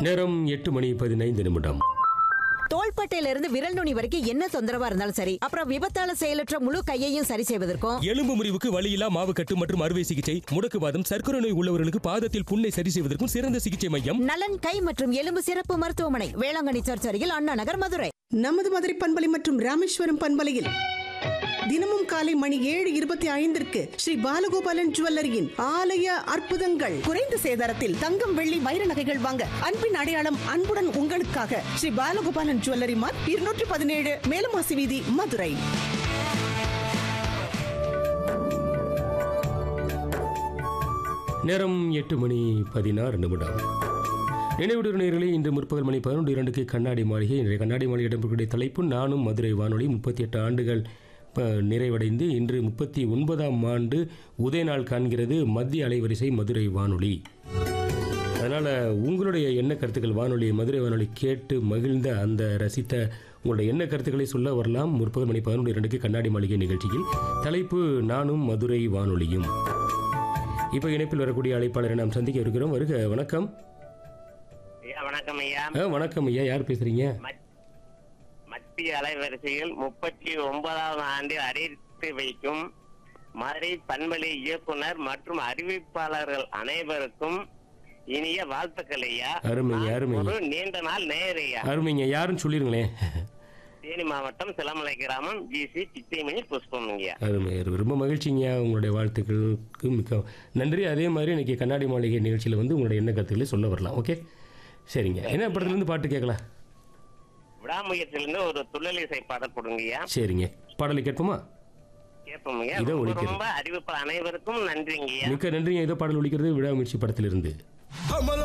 நேரம் எட்டு மணி பதினைந்து நிமிடம் தோள்பட்டையில இருந்து விரல் நுனி வரைக்கும் என்ன தொந்தரவா இருந்தாலும் சரி அப்புறம் விபத்தால செயலற்ற முழு கையையும் சரி செய்வதற்கும் எலும்பு முறிவுக்கு வலியில்லா மாவுக்கட்டு மற்றும் அறுவை சிகிச்சை முடக்குவாதம் சர்க்கரை நோய் உள்ளவர்களுக்கு பாதத்தில் புண்ணை சரி செய்வதற்கும் சிறந்த சிகிச்சை மையம் நலன் கை மற்றும் எலும்பு சிறப்பு மருத்துவமனை வேளாங்கண்ணி சர்ச் அருகில் அண்ணா நகர் மதுரை நமது மதுரை பண்பலை மற்றும் ராமேஸ்வரம் பண்பலையில் தினமும் காலை மணி ஏழு இருபத்தி ஐந்திற்கு ஸ்ரீ பாலகோபாலன் ஜுவல்லரியின் ஆலய அற்புதங்கள் குறைந்த சேதாரத்தில் தங்கம் வெள்ளி வைர நகைகள் வாங்க அன்பின் அடையாளம் அன்புடன் உங்களுக்காக ஸ்ரீ பாலகோபாலன் ஜுவல்லரி மார்க் இருநூற்றி பதினேழு மேலமாசி வீதி மதுரை நேரம் எட்டு மணி பதினாறு நிமிடம் நினைவுடைய நேர்களே இன்று முற்பகல் மணி பதினொன்று இரண்டுக்கு கண்ணாடி மாளிகை இன்றைய கண்ணாடி மாளிகை இடம்பெறக்கூடிய தலைப்பு நானும் மதுரை வானொலி முப்பத்தி எட்டு ஆண்டுகள் ப- நிறைவடைந்து இன்று முப்பத்தி ஒன்பதாம் ஆண்டு உதய நாள் காண்கிறது மத்திய அலைவரிசை மதுரை வானொலி அதனால் உங்களுடைய எண்ண கருத்துக்கள் வானொலி மதுரை வானொலி கேட்டு மகிழ்ந்த அந்த ரசித்த உங்களுடைய எண்ண கருத்துக்களை சொல்ல வரலாம் முற்பகல் மணி பதினொன்று இரண்டுக்கு கண்ணாடி மாளிகை நிகழ்ச்சியில் தலைப்பு நானும் மதுரை வானொலியும் இப்போ இணைப்பில் வரக்கூடிய அழைப்பாளரை நாம் சந்திக்க இருக்கிறோம் வருக வணக்கம் ஐயா வணக்கம் ஐயா ஆ, வணக்கம் ஐயா யார் பேசுறீங்க மத்- மத்திய அலைவரிசையில் முப்பத்தி ஒன்பதாவது ஆண்டில் அறிவித்து வைக்கும் மதுரை பண்பலை இயக்குனர் மற்றும் அறிவிப்பாளர்கள் அனைவருக்கும் இனிய வாழ்த்துக்கள் ஐயா அருமைங்க, நான் அருமைங்க. ஒரு நீண்ட நாள் நேயர் ஐயா அருமைங்க யாருன்னு சொல்லிருங்களேன் தேனி மாவட்டம் சிலமலை கிராமம் ஜிசி சித்திமணி புஷ்பம் ஐயா அருமை அருமை ரொம்ப மகிழ்ச்சிங்க உங்களுடைய வாழ்த்துக்களுக்கு மிக்க நன்றி அதே மாதிரி இன்னைக்கு கண்ணாடி மாளிகை நிகழ்ச்சியில் வந்து உங்களுடைய எண்ண கருத்துக்களை சொல்ல வரலாம் ஓகே சரிங்க என்ன படத்துலேருந்து பாட்டு கேட்கலாம் விடாமுயற்சியிலிருந்து ஒரு துள்ளலிசை பாடல் கொடுங்க ஐயா சரிங்க பாடலை கேட்போமா கேட்போம் ஐயா இதோ ரொம்ப ஒலிக்கிறது. ரொம்ப அறிவிப்பு அனைவருக்கும் நன்றிங்க ஐயா மிக்க நன்றிங்க ஏதோ பாடல் ஒலிக்கிறது விடாமுயற்சி படத்திலிருந்து